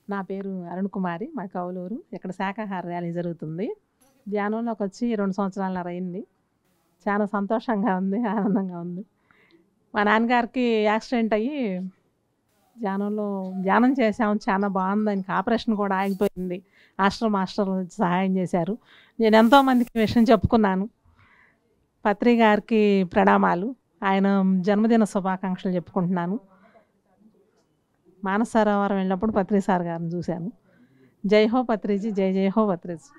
నా పేరు అరుణ్ కుమారి మా కౌలూరు ఇక్కడ శాకాహార ర్యాలీ జరుగుతుంది ధ్యానంలోకి వచ్చి రెండు సంవత్సరాలన్నర అయింది చాలా సంతోషంగా ఉంది ఆనందంగా ఉంది మా నాన్నగారికి యాక్సిడెంట్ అయ్యి ధ్యానంలో ధ్యానం చేసాము చాలా బాగుంది ఆయనకి ఆపరేషన్ కూడా ఆగిపోయింది మాస్టర్ మాస్టర్ సహాయం చేశారు నేను ఎంతోమందికి ఈ విషయం చెప్పుకున్నాను పత్రి గారికి ప్రణామాలు ఆయన జన్మదిన శుభాకాంక్షలు చెప్పుకుంటున్నాను మానసరోవరం వెళ్ళినప్పుడు పత్రి సార్ గారిని చూశాను జై హో పత్రిజీ జై జై హో పత్రిజీ